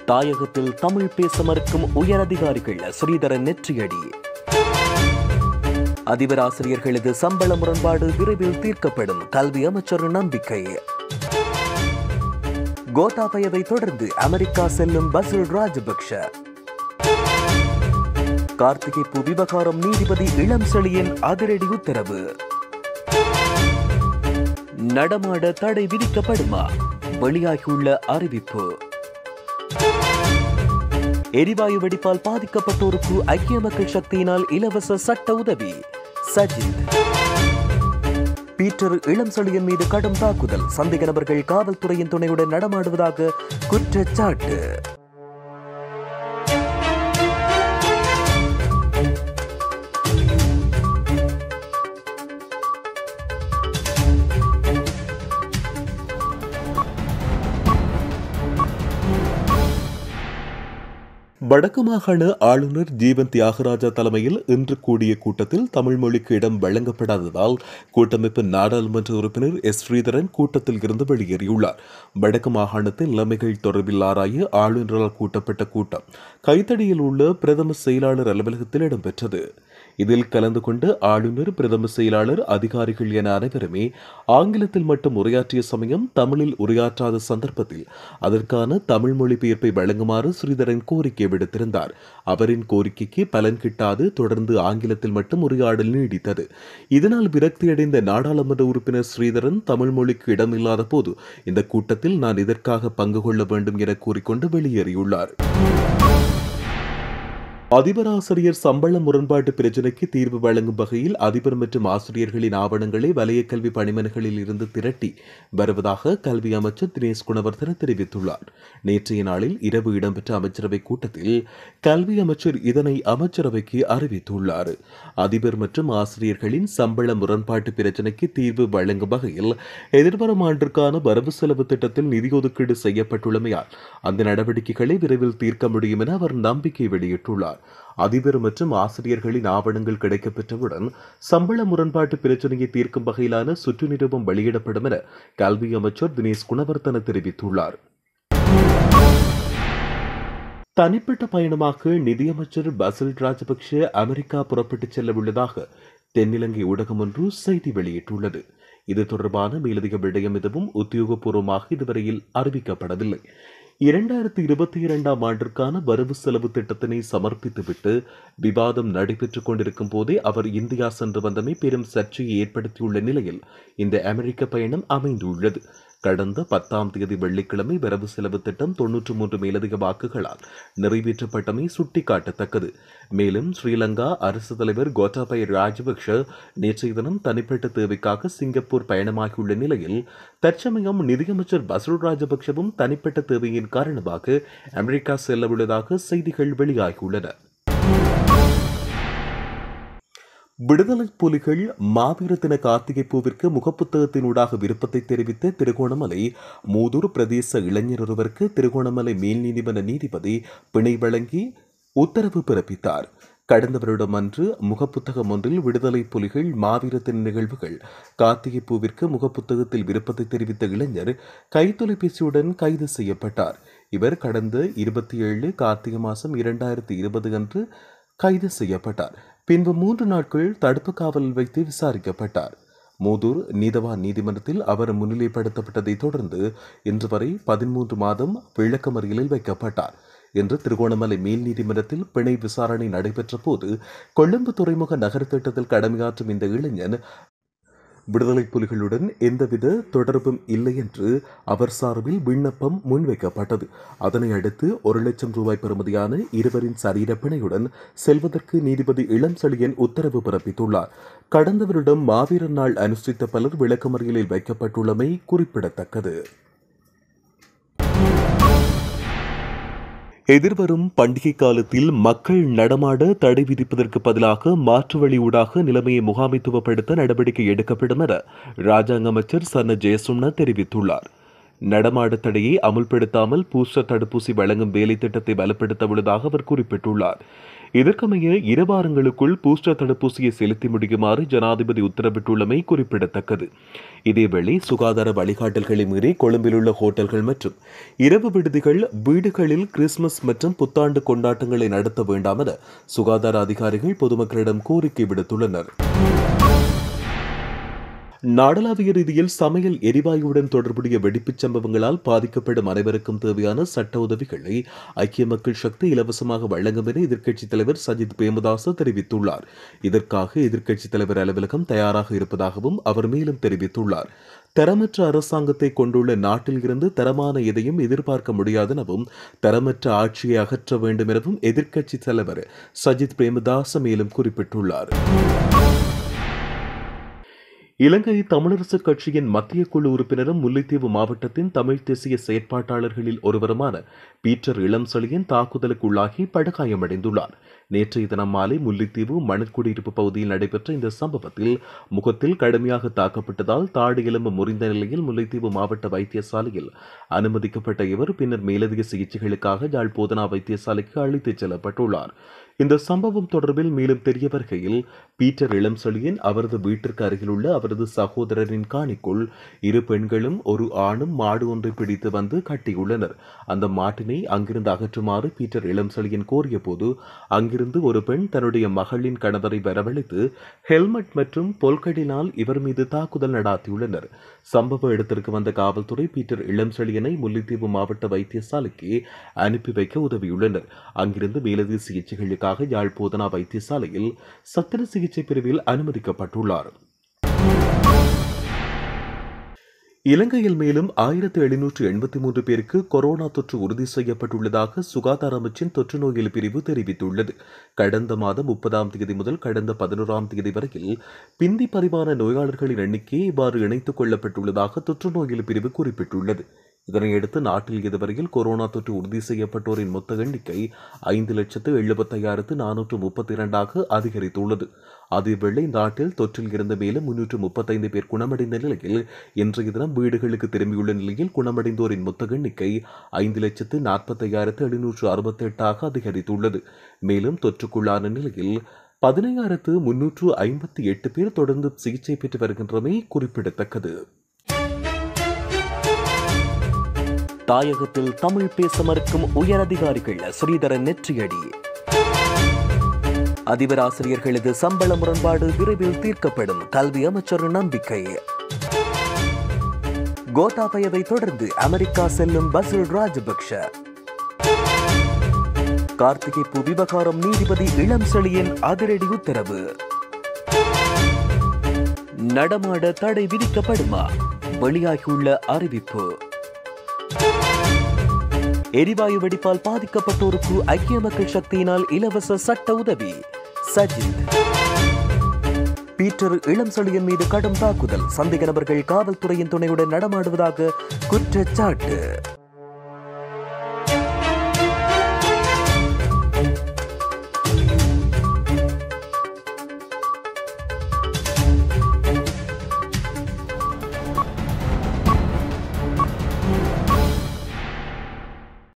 தாயகத்தில் தமிழ் பேச மறுக்கும் உயரதிகாரிகள் ஸ்ரீதரன் நெற்றியடி அதிபர் ஆசிரியர்களது சம்பள முரண்பாடு விரைவில் தீர்க்கப்படும் கல்வி அமைச்சர் நம்பிக்கை கோட்டாபயவை தொடர்ந்து அமெரிக்கா செல்லும் பசில் ராஜபக்ஷ கார்த்திகை பூ விவகாரம் நீதிபதி இளம் செழியன் அதிரடி உத்தரவு நடமாட தடை விதிக்கப்படுமா வெளியாகியுள்ள அறிவிப்பு எரிவாயு வெடிப்பால் பாதிக்கப்பட்டோருக்கு ஐக்கிய மக்கள் சக்தியினால் இலவச சட்ட உதவி சஜித் பீட்டர் இளம் செழியன் மீது கடும் தாக்குதல் சந்தேக நபர்கள் காவல்துறையின் துணையுடன் நடமாடுவதாக குற்றச்சாட்டு வடக்கு மாகாண ஆளுநர் ஜீவன் தியாகராஜா தலைமையில் இன்று கூடிய கூட்டத்தில் தமிழ் மொழிக்கு இடம் வழங்கப்படாததால் கூட்டமைப்பு நாடாளுமன்ற உறுப்பினர் எஸ் ஸ்ரீதரன் கூட்டத்தில் இருந்து வெளியேறியுள்ளார் வடக்கு மாகாணத்தில் நிலைமைகள் தொடர்பில் ஆராய ஆளுநரால் கூட்டப்பட்ட கூட்டம் கைத்தடியில் உள்ள பிரதம செயலாளர் அலுவலகத்தில் இடம்பெற்றது இதில் கலந்து கொண்டு ஆளுநர் பிரதம செயலாளர் அதிகாரிகள் என அனைவருமே ஆங்கிலத்தில் மட்டும் உரையாற்றிய சமயம் தமிழில் உரையாற்றாத சந்தர்ப்பத்தில் அதற்கான தமிழ் மொழிபெயர்ப்பை வழங்குமாறு ஸ்ரீதரன் கோரிக்கை விடுத்திருந்தார் அவரின் கோரிக்கைக்கு பலன் கிட்டாது தொடர்ந்து ஆங்கிலத்தில் மட்டும் உரையாடல் நீடித்தது இதனால் விரக்தியடைந்த நாடாளுமன்ற உறுப்பினர் ஸ்ரீதரன் தமிழ் மொழிக்கு இடமில்லாத போது இந்த கூட்டத்தில் நான் இதற்காக பங்கு கொள்ள வேண்டும் என கூறிக்கொண்டு வெளியேறியுள்ளார் அதிபர் ஆசிரியர் சம்பள முரண்பாட்டு பிரச்சினைக்கு தீர்வு வழங்கும் வகையில் அதிபர் மற்றும் ஆசிரியர்களின் ஆவணங்களை வலய கல்வி பணிமனைகளில் இருந்து திரட்டி வருவதாக கல்வி அமைச்சர் தினேஷ் குணவர்தன தெரிவித்துள்ளார் நேற்றைய நாளில் இரவு இடம்பெற்ற அமைச்சரவை கூட்டத்தில் கல்வி அமைச்சர் இதனை அமைச்சரவைக்கு அறிவித்துள்ளார் அதிபர் மற்றும் ஆசிரியர்களின் சம்பள முரண்பாட்டு பிரச்சினைக்கு தீர்வு வழங்கும் வகையில் எதிர்வரும் ஆண்டிற்கான வரவு செலவு திட்டத்தில் நிதி ஒதுக்கீடு செய்யப்பட்டுள்ளமையால் அந்த நடவடிக்கைகளை விரைவில் தீர்க்க முடியும் என அவர் நம்பிக்கை வெளியிட்டுள்ளார் அதிபர் மற்றும் ஆசிரியர்களின் ஆவணங்கள் கிடைக்கப்பெற்றவுடன் சம்பள முரண்பாட்டு பிரச்சனையை தீர்க்கும் வகையிலான சுற்று நிருபம் வெளியிடப்படும் என கல்வி அமைச்சர் தினேஷ் குணவர்த்தன தெரிவித்துள்ளார் தனிப்பட்ட பயணமாக நிதியமைச்சர் பசில் ராஜபக்ஷ அமெரிக்கா புறப்பட்டுச் செல்ல உள்ளதாக தென்னிலங்கை ஊடகம் ஒன்று செய்தி வெளியிட்டுள்ளது இது தொடர்பான மேலதிக விடயம் எதுவும் உத்தியோகபூர்வமாக இதுவரையில் அறிவிக்கப்படவில்லை இரண்டாயிரத்தி இருபத்தி இரண்டாம் ஆண்டிற்கான வரவு செலவு திட்டத்தினை சமர்ப்பித்துவிட்டு விவாதம் நடைபெற்றுக் கொண்டிருக்கும் போதே அவர் இந்தியா சென்று வந்தமை பெரும் சர்ச்சையை ஏற்படுத்தியுள்ள நிலையில் இந்த அமெரிக்க பயணம் அமைந்துள்ளது கடந்த பத்தாம் தேதி வெள்ளிக்கிழமை வரவு செலவு திட்டம் தொன்னூற்று மூன்று மேலதிக வாக்குகளால் நிறைவேற்றப்பட்டமை சுட்டிக்காட்டத்தக்கது மேலும் ஸ்ரீலங்கா அரசு தலைவர் கோட்டாபய ராஜபக்ஷ நேற்றைய தினம் தனிப்பட்ட தேவைக்காக சிங்கப்பூர் பயணமாகியுள்ள நிலையில் தற்சமயம் நிதியமைச்சர் பசுல் ராஜபக்ஷவும் தனிப்பட்ட தேவையின் காரணமாக அமெரிக்கா செல்லவுள்ளதாக செய்திகள் வெளியாகியுள்ளன விடுதலை புலிகள் மாவீர தின கார்த்திகை பூவிற்கு முகப்புத்தகத்தினூடாக விருப்பத்தை தெரிவித்த திருகோணமலை மூதூர் பிரதேச இளைஞர் ஒருவருக்கு திருகோணமலை மேல் நீதிமன்ற நீதிபதி பிணை வழங்கி உத்தரவு பிறப்பித்தார் கடந்த வருடம் அன்று முகப்புத்தகம் ஒன்றில் விடுதலை புலிகள் மாவீர தின நிகழ்வுகள் கார்த்திகை பூவிற்கு முகப்புத்தகத்தில் விருப்பத்தை தெரிவித்த இளைஞர் கைத்தொலைபேசியுடன் கைது செய்யப்பட்டார் இவர் கடந்த இருபத்தி ஏழு கார்த்திகை மாதம் இரண்டாயிரத்தி இருபது அன்று கைது செய்யப்பட்டார் பின்பு மூன்று நாட்கள் தடுப்பு காவலில் வைத்து விசாரிக்கப்பட்டார் மூதூர் நீதவான் நீதிமன்றத்தில் அவர் முன்னிலைப்படுத்தப்பட்டதைத் தொடர்ந்து இன்று வரை பதிமூன்று மாதம் விளக்கமறியலில் வைக்கப்பட்டார் இன்று திருகோணமலை மேல் நீதிமன்றத்தில் பிணை விசாரணை நடைபெற்ற போது கொழும்பு துறைமுக நகர் திட்டத்தில் கடமையாற்றும் இந்த இளைஞன் விடுதலை புலிகளுடன் எந்தவித தொடர்பும் இல்லை என்று அவர் சார்பில் விண்ணப்பம் முன்வைக்கப்பட்டது அதனை அடுத்து ஒரு லட்சம் ரூபாய் பெறுமதியான இருவரின் சரீர பிணையுடன் செல்வதற்கு நீதிபதி இளம் செழியன் உத்தரவு பிறப்பித்துள்ளார் கடந்த வருடம் மாவீரர் நாள் அனுஷ்டித்த பலர் விளக்கமறியலில் வைக்கப்பட்டுள்ளமை குறிப்பிடத்தக்கது எதிர்வரும் பண்டிகை காலத்தில் மக்கள் நடமாட தடை விதிப்பதற்கு பதிலாக மாற்று வழி ஊடாக நிலைமையை முகாமைத்துவப்படுத்த நடவடிக்கை எடுக்கப்படும் என ராஜாங்க அமைச்சர் சன்ன ஜெயசும்னா தெரிவித்துள்ளார் நடமாட தடையை அமுல்படுத்தாமல் பூஸ்டர் தடுப்பூசி வழங்கும் வேலை திட்டத்தை பலப்படுத்த உள்ளதாக அவர் குறிப்பிட்டுள்ளார் இதற்கமைய இரு வாரங்களுக்குள் பூஸ்டர் தடுப்பூசியை செலுத்தி முடிக்குமாறு ஜனாதிபதி உத்தரவிட்டுள்ளமை குறிப்பிடத்தக்கது இதேவேளை சுகாதார வழிகாட்டல்களை மீறி கொழும்பில் உள்ள ஹோட்டல்கள் மற்றும் இரவு விடுதிகள் வீடுகளில் கிறிஸ்துமஸ் மற்றும் புத்தாண்டு கொண்டாட்டங்களை நடத்த வேண்டாம் என சுகாதார அதிகாரிகள் பொதுமக்களிடம் கோரிக்கை விடுத்துள்ளனர் நாடளாவிய ரீதியில் சமையல் எரிவாயுவுடன் தொடர்புடைய வெடிப்புச் சம்பவங்களால் பாதிக்கப்படும் அனைவருக்கும் தேவையான சட்ட உதவிகளை ஐக்கிய மக்கள் சக்தி இலவசமாக வழங்கும் என எதிர்க்கட்சித் தலைவர் சஜித் பிரேமதாச தெரிவித்துள்ளார் இதற்காக எதிர்க்கட்சித் தலைவர் அலுவலகம் தயாராக இருப்பதாகவும் அவர் மேலும் தெரிவித்துள்ளார் தரமற்ற அரசாங்கத்தை கொண்டுள்ள நாட்டில் இருந்து தரமான எதையும் எதிர்பார்க்க முடியாதெனவும் தரமற்ற ஆட்சியை அகற்ற வேண்டும் எனவும் எதிர்க்கட்சித் தலைவர் சஜித் பிரேமதாச மேலும் குறிப்பிட்டுள்ளார் இலங்கை தமிழரசு கட்சியின் மத்திய குழு உறுப்பினரும் முல்லைத்தீவு மாவட்டத்தின் தமிழ் தேசிய செயற்பாட்டாளர்களில் ஒருவருமான பீட்டர் இளம்செழியன் தாக்குதலுக்கு உள்ளாகி படுகாயமடைந்துள்ளார் நேற்றைய தினம் மாலை முல்லைத்தீவு மணற்குடியிருப்பு பகுதியில் நடைபெற்ற இந்த சம்பவத்தில் முகத்தில் கடுமையாக தாக்கப்பட்டதால் தாடு எலும்பு முறிந்த நிலையில் முல்லைத்தீவு மாவட்ட வைத்தியசாலையில் அனுமதிக்கப்பட்ட இவர் பின்னர் மேலதிக சிகிச்சைகளுக்காக யாழ் போதனா வைத்தியசாலைக்கு அழைத்துச் செல்லப்பட்டுள்ளார் இந்த சம்பவம் தொடர்பில் மேலும் தெரிய வருகையில் பீட்டர் இளம்செழியன் அவரது வீட்டிற்கு அருகிலுள்ள அவரது சகோதரரின் காணிக்குள் இரு பெண்களும் ஒரு ஆணும் மாடு ஒன்றை பிடித்து வந்து கட்டியுள்ளனர் அந்த மாட்டினை அங்கிருந்து அகற்றுமாறு பீட்டர் இளம்செழியன் கோரிய போது அங்கிருந்து ஒரு பெண் தன்னுடைய மகளின் கணவரை வரவழைத்து ஹெல்மெட் மற்றும் பொல்கடினால் இவர் மீது தாக்குதல் நடாத்தியுள்ளனர் சம்பவ இடத்திற்கு வந்த காவல்துறை பீட்டர் இளம்செழியனை முல்லைத்தீவு மாவட்ட வைத்தியசாலைக்கு அனுப்பி வைக்க உதவியுள்ளனர் அங்கிருந்து மேலதிக சிகிச்சைகளுக்காக யாழ் போதனா வைத்தியசாலையில் சத்திர சிகிச்சை பிரிவில் அனுமதிக்கப்பட்டுள்ளார் இலங்கையில் மேலும் ஆயிரத்து எழுநூற்று எண்பத்தி மூன்று பேருக்கு கொரோனா தொற்று உறுதி செய்யப்பட்டுள்ளதாக சுகாதார அமைச்சின் தொற்று நோயியல் பிரிவு தெரிவித்துள்ளது கடந்த மாதம் முப்பதாம் தேதி முதல் கடந்த பதினோராம் தேதி வரையில் பிந்தி பதிவான நோயாளர்களின் எண்ணிக்கை இவ்வாறு இணைத்துக் கொள்ளப்பட்டுள்ளதாக தொற்று நோயியல் பிரிவு குறிப்பிட்டுள்ளது இதனையடுத்து நாட்டில் இதுவரையில் கொரோனா தொற்று உறுதி செய்யப்பட்டோரின் மொத்த எண்ணிக்கை ஐந்து லட்சத்து எழுபத்தையாயிரத்து நானூற்று முப்பத்தி இரண்டாக அதிகரித்துள்ளது அதேவேளை நாட்டில் தொற்றில் இருந்த மேலும் முன்னூற்று முப்பத்தைந்து பேர் குணமடைந்த நிலையில் இன்றைய தினம் வீடுகளுக்கு திரும்பியுள்ள நிலையில் குணமடைந்தோரின் மொத்த எண்ணிக்கை ஐந்து லட்சத்து நாற்பத்தையாயிரத்து எழுநூற்று அறுபத்தி எட்டாக அதிகரித்துள்ளது மேலும் தொற்றுக்குள்ளான நிலையில் பதினையாயிரத்து முன்னூற்று ஐம்பத்தி எட்டு பேர் தொடர்ந்து சிகிச்சை பெற்று வருகின்றமை குறிப்பிடத்தக்கது தாயகத்தில் தமிழ் பேச மறுக்கும் உயரதிகாரிகள் ஸ்ரீதரன் நெற்றியடி அதிபர் ஆசிரியர்களது சம்பள முரண்பாடு விரைவில் தீர்க்கப்படும் கல்வி அமைச்சர் நம்பிக்கை கோட்டாபயவை தொடர்ந்து அமெரிக்கா செல்லும் பசில் ராஜபக்ஷ கார்த்திகை பூ விவகாரம் நீதிபதி இளம் செழியன் அதிரடி உத்தரவு நடமாட தடை விதிக்கப்படுமா வெளியாகியுள்ள அறிவிப்பு எரிவாயு வெடிப்பால் பாதிக்கப்பட்டோருக்கு ஐக்கிய மக்கள் சக்தியினால் இலவச சட்ட உதவி சஜித் பீட்டர் இளம் செழியன் மீது கடும் தாக்குதல் சந்தேக நபர்கள் காவல்துறையின் துணையுடன் நடமாடுவதாக குற்றச்சாட்டு